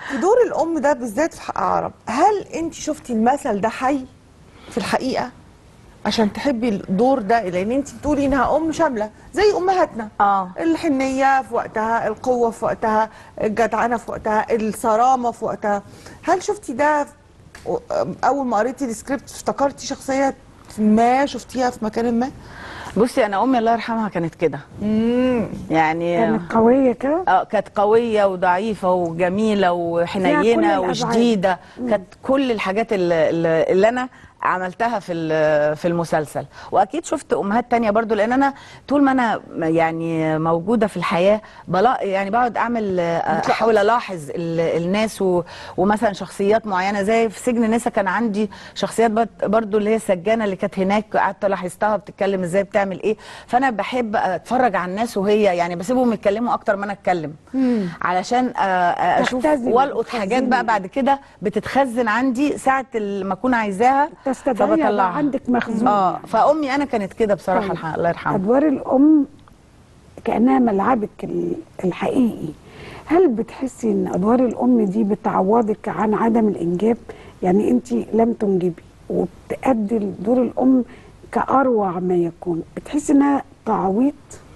في دور الام ده بالذات في حق عرب هل انت شفتي المثل ده حي في الحقيقه عشان تحبي الدور ده لان انت بتقولي انها ام شامله زي امهاتنا اه الحنيه في وقتها القوه في وقتها الجدعنه في وقتها الصرامه في وقتها هل شفتي ده اول ما قريتي السكريبت افتكرتي شخصيه ما شفتيها في مكان ما بصي انا امي الله يرحمها كانت كده يعني كانت قويه كده اه كانت قويه وضعيفه وجميله فيها كل وحنينه الأبعاد. وشديده كانت كل الحاجات اللي, اللي اللي انا عملتها في ال- في المسلسل واكيد شفت امهات تانية برضو لان انا طول ما انا يعني موجوده في الحياه بلا يعني بقعد اعمل آه، احاول الاحظ ال- الناس و- ومثلا شخصيات معينه زي في سجن نسا كان عندي شخصيات بت- برضو اللي هي السجانه اللي كانت هناك قعدت لاحظتها بتتكلم ازاي بتعمل ايه فانا بحب اتفرج على الناس وهي يعني بسيبهم يتكلموا اكتر ما انا اتكلم علشان آه، آه، اشوف تختزن، والقط حاجات بقى تخزني. بعد كده بتتخزن عندي ساعه ال- ما اكون عايزاها تستدعي يبقى فبطلعها عندك مخزون اه فامي انا كانت كده بصراحه طيب. الح- الله يرحمها ادوار الام كانها ملعبك ال- الحقيقي هل بتحسي ان ادوار الام دي بتعوضك عن عدم الانجاب يعني انت لم تنجبي وبتأدي دور الام كاروع ما يكون بتحسي انها تعويض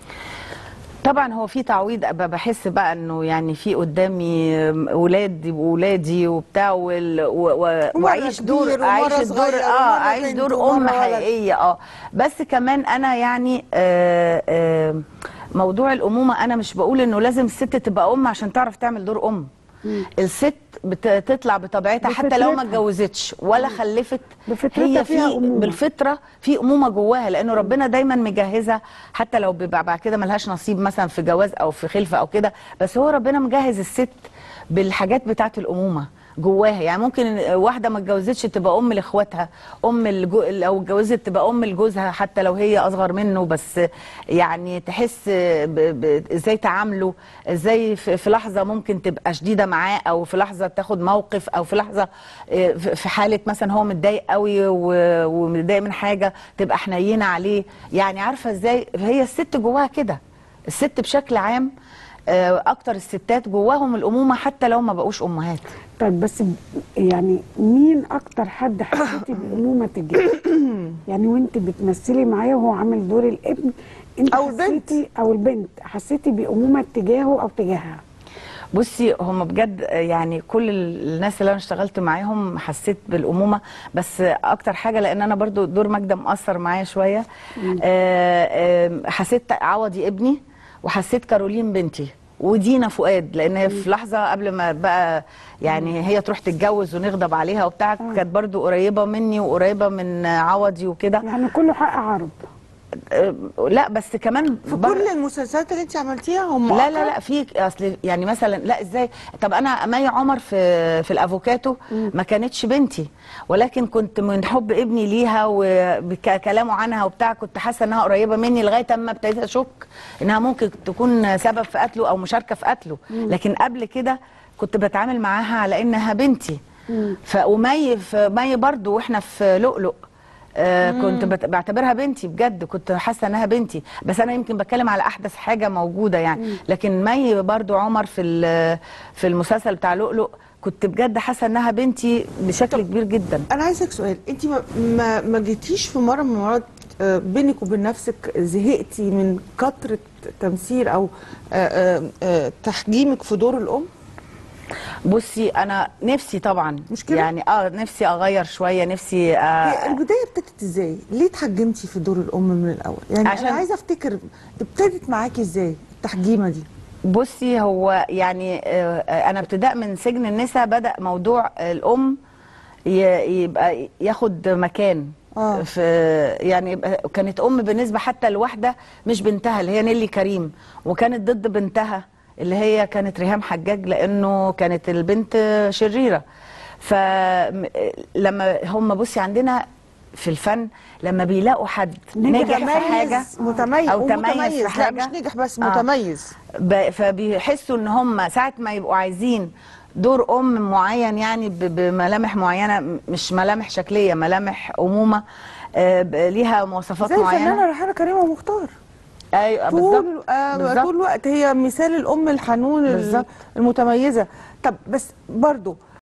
طبعا هو في تعويض ب- بحس بقى انه يعني في قدامي اولاد يبقوا ولادي وبتاع وال- و- و- ومرة واعيش كبير دور ومرة اعيش الدور صغير اه ومرة اعيش بنت دور ومرة ام ولد. حقيقيه اه بس كمان انا يعني آه آه موضوع الامومه انا مش بقول انه لازم الست تبقى ام عشان تعرف تعمل دور ام الست بتطلع بطبيعتها حتى لو ما بفطرتها. اتجوزتش ولا خلفت بفطرتها هي فيها في أمومة. بالفطره في امومه جواها لانه ربنا دايما مجهزها حتى لو بيبقى بعد كده ملهاش نصيب مثلا في جواز او في خلفه او كده بس هو ربنا مجهز الست بالحاجات بتاعه الامومه جواها يعني ممكن واحده ما اتجوزتش تبقى ام لاخواتها ام الجو... او اتجوزت تبقى ام لجوزها حتى لو هي اصغر منه بس يعني تحس ب... ب... ازاي تعامله ازاي في... في لحظه ممكن تبقى شديده معاه او في لحظه تاخد موقف او في لحظه آه، في في حاله مثلا هو متضايق قوي و- ومتضايق من حاجه تبقى حنينه عليه يعني عارفه ازاي هي الست جواها كده الست بشكل عام آه، اكتر الستات جواهم الامومه حتى لو ما بقوش امهات طيب بس ب- يعني مين اكتر حد حسيتي بامومه تجاهه يعني وانت بتمثلي معاه وهو عامل دور الابن انت أو البنت. حسيتي او البنت حسيتي بامومه تجاهه او تجاهها بصي هم بجد يعني كل الناس اللي انا اشتغلت معاهم حسيت بالامومه بس اكتر حاجه لان انا برضو دور ماجده مأثر معايا شويه آه، آه، حسيت عوضي ابني وحسيت كارولين بنتي ودينا فؤاد لان هي في لحظه قبل ما بقى يعني هي تروح تتجوز ونغضب عليها وبتاع كانت برضو قريبه مني وقريبه من عوضي وكده يعني كله حق عرب آه، لا بس كمان في بر- كل المسلسلات اللي انت عملتيها هم لا أقرب؟ لا لا في اصل يعني مثلا لا ازاي طب انا مي عمر في في الافوكاتو ما كانتش بنتي ولكن كنت من حب ابني ليها وكلامه عنها وبتاع كنت حاسه انها قريبه مني لغايه اما ابتديت اشك انها ممكن تكون سبب في قتله او مشاركه في قتله لكن قبل كده كنت بتعامل معاها على انها بنتي ف ومي في مي برضو واحنا في لؤلؤ آه كنت بت- بعتبرها بنتي بجد كنت حاسه انها بنتي بس انا يمكن بتكلم على احدث حاجه موجوده يعني لكن مي برضو عمر في ال- في المسلسل بتاع لؤلؤ كنت بجد حاسه انها بنتي بشكل كبير جدا انا عايزك سؤال انت ما ما, ما جيتيش في مره من المرات آه، بينك وبين نفسك زهقتي من كثره تمثيل او آه، آه، آه، تحجيمك في دور الام بصي انا نفسي طبعا مش كده؟ يعني اه نفسي اغير شويه نفسي هي آه البدايه ابتدت ازاي ليه اتحجمتي في دور الام من الاول يعني عشان- انا عايزه افتكر ابتدت معاكي ازاي التحجيمه دي بصي هو يعني آه، آه، انا ابتداء من سجن النساء بدا موضوع الام ي- يبقى ياخد مكان آه. في يعني يبقى كانت ام بالنسبه حتى لواحده مش بنتها اللي هي نيلي كريم وكانت ضد بنتها اللي هي كانت ريهام حجاج لانه كانت البنت شريره فلما هم بصي عندنا في الفن لما بيلاقوا حد نجح في حاجه متميز او تميز ومتميز في لا حاجه مش نجح بس آه. متميز ب- فبيحسوا ان هم ساعه ما يبقوا عايزين دور ام معين يعني ب- بملامح معينه م- مش ملامح شكليه ملامح امومه آه، ب- ليها مواصفات زي الفنانه معينه ريحانه كريمه مختار ايوه بالظبط طول آه بالظبط. طول الوقت هي مثال الام الحنون ال- بالظبط. المتميزه طب بس برضو